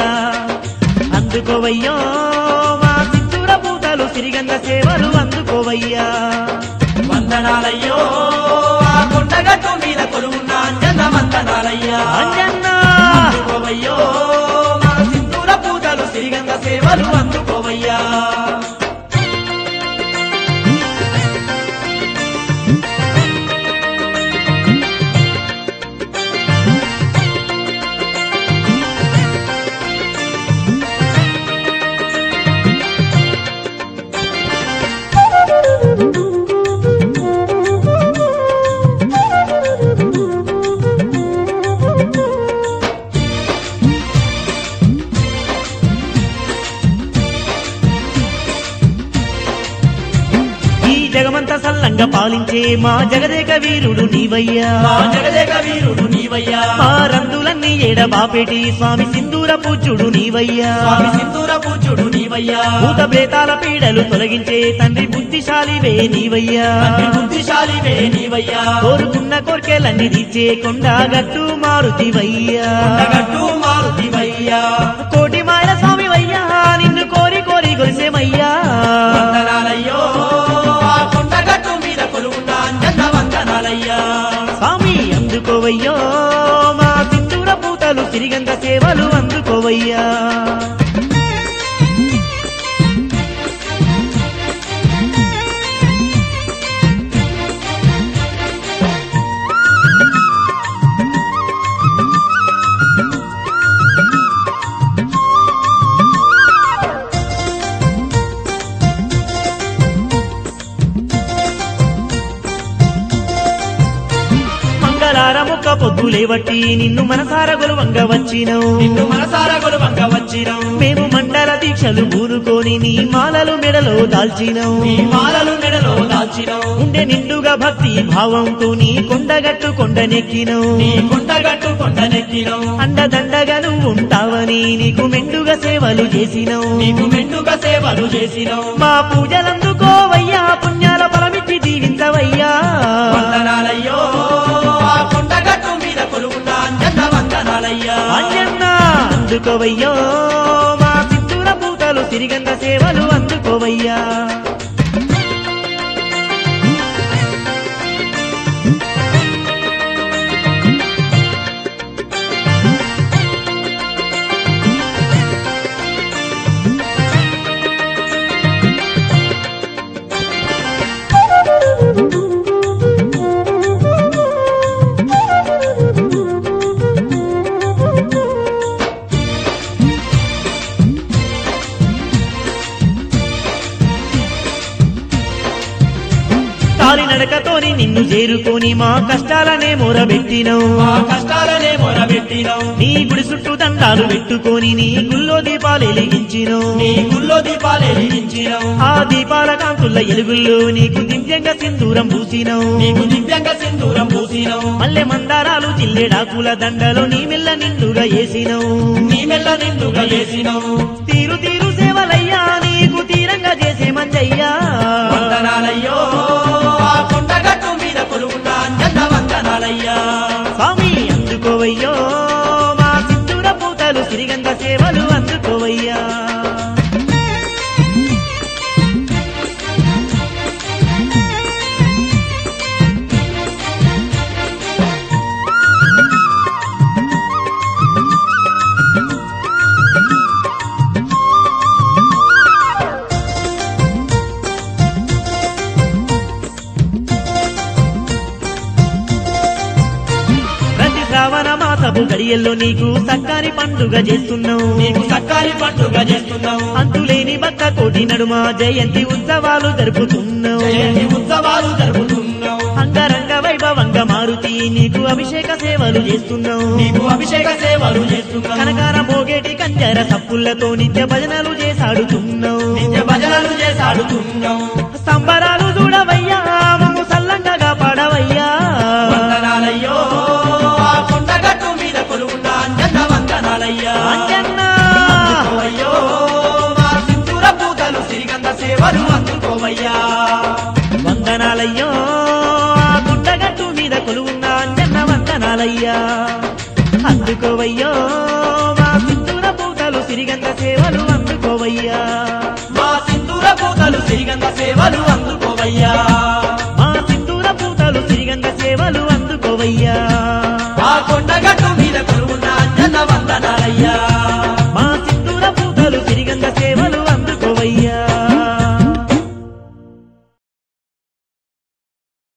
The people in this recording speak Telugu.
అందుకోవయ్యో మా సిద్ధుర పూతలు సిరిగంగ సేవలు అందుకోవయ్యా వందనాలయ్యో ఆ కొండగట్టు మీద కొలువున్న అంజన వందనాలయ్యా అంజన్నా అందుకోవయ్యో మా సింధూర పూజలు శ్రీగంగ సేవలు అందుకోవయ్యా ఈ జగమంత సల్లంగా పాలించే మా జగదేక వీరుడు నీవయ్యా మా జగదేక వీరుడు నీవయ్యా ఆ రందులన్నీ ఏడబాపేటి స్వామి సింధూర పూజ్యుడు నీవయ్యా స్వామి సింధూర పూజ్యుడు నీవయ్యా భూత ప్రేతాల పీడలు తొలగించే తండ్రి బుద్ధిశాలివే నీవయ్యా తండ్రి బుద్ధిశాలివే నీవయ్యా కోరుకున్న కోర్కెలన్నీ తీర్చే కొండ గట్టు మారుతివయ్యా కొండగట్టు మారుతివయ్యా కోటి మాయల స్వామి వయ్యా నిన్ను కోరి కోరి గొలిసేమయ్యా వందనాలయ్యో ఆ కొండగట్టు మీద కొలువున్న అంజన వందనాలయ్యా స్వామి అందుకోవయ్యో మా సింధూర పూతలు సిరిగంగ సేవలు అందుకోవయ్యా మంగళారముక్క పొద్దులేవట్టి నిన్ను మనసార గొలువంగ వచ్చినవు నిన్ను మనసారా కొలువంగ వచ్చినం మేము మండల దీక్షలు ఊరుకొని నీ మాలలు మెడలో దాల్చినవు నీ మాలలు మెడలో దాల్చినం ఉండే నిండుగా భక్తి భావంతో నీ కొండగట్టు కొండనెక్కినవు నీ కొండగట్టు కొండనెక్కినం అండదండగా నువ్వు ఉంటావని నీకు మెండుగా సేవలు చేసినవు నీకు మెండుగా సేవలు చేసినం మా పూజలందుకోవయ్యా పుణ్యాల ఫలమిచ్చి దీవించవయ్యా వందనాలయ్యో ఆ కొండగట్టు మీద కొలువున్న అంజన వందనాలయ్యా అంజన్న అందుకోవయ్యో మా సిద్ధుల పూతలు తిరిగంద సేవలు అందుకోవయ్యా కాలి నడకతోని నిన్ను చేరుకొని మా కష్టాలనే మొరబెట్టినవు మా కష్టాలనే మొరబెట్టినం నీ గుడి చుట్టూ దండాలు పెట్టుకొని నీ గుల్లో దీపాలు వెలిగించినవు నీ గుళ్ళో దీపాలు వెలిగించినం ఆ దీపాల కాంతుల ఎలుగుల్లో నీకు దివ్యంగా సింధూరం పూసినవు నీకు దివ్యంగ సింధూరం పూసినం మల్లె మందారాలు జిల్లెడాకుల దండలో నీ మెల్ల నిండుగా వేసినవు నీ మెల్ల నిండుగా వేసినం తీరు తీరు సేవలయ్యా నీకు తీరంగా చేసే మంజయ్యా వందనాలయ్యో ఆ కొండగట్టు మీద కొలువున్న అంజన వందనాలయ్యా స్వామి అందుకోవయ్యో మా సిద్ధుర పూతలు సిరిగంగ సేవలు అందుకోవయ్యా ప్రతి శ్రావణ మాసపు గడియల్లో నీకు సక్కాని పండుగ చేస్తున్నావు నీకు సక్కాలి పండుగ చేస్తున్నాం అంతులేని భక్త కోటి నడుమ జయంతి ఉత్సవాలు జరుపుతున్నావు జయంతి ఉత్సవాలు జరుపుతున్నాం అంగరంగ వైభవంగా మారుతి నీకు అభిషేక సేవలు చేస్తున్నావు నీకు అభిషేక సేవలు చేస్తున్నాం కనకార మోగేటి కంజర సప్పులతో నిత్య భజనలు చేసాడుతున్నావు నిత్య భజనలు చేసాడుతున్నాం సంబరాలు చూడవయ్యా మమ్ము సల్లంగా పడవయ్యా వందనాలయ్యో ఆ కొండగట్టు మీద కొలువున్న అంజన్న వందనాలయ్యా అంజన్నా అయ్యో మా సింధూర పూతలు సిరిగంధ సేవలు అందుకోవయ్యా వందనాలయ్యో ఆ గుండగట్టు మీద కొలువున్న అంజన్న వందనాలయ్యా అందుకోవయ్యో మా సిద్ధుల పూతలు సిరిగంధ సేవలు అందుకోవయ్యా మా సింధూర పూతలు సిరిగంధ సేవలు అందుకోవయ్యా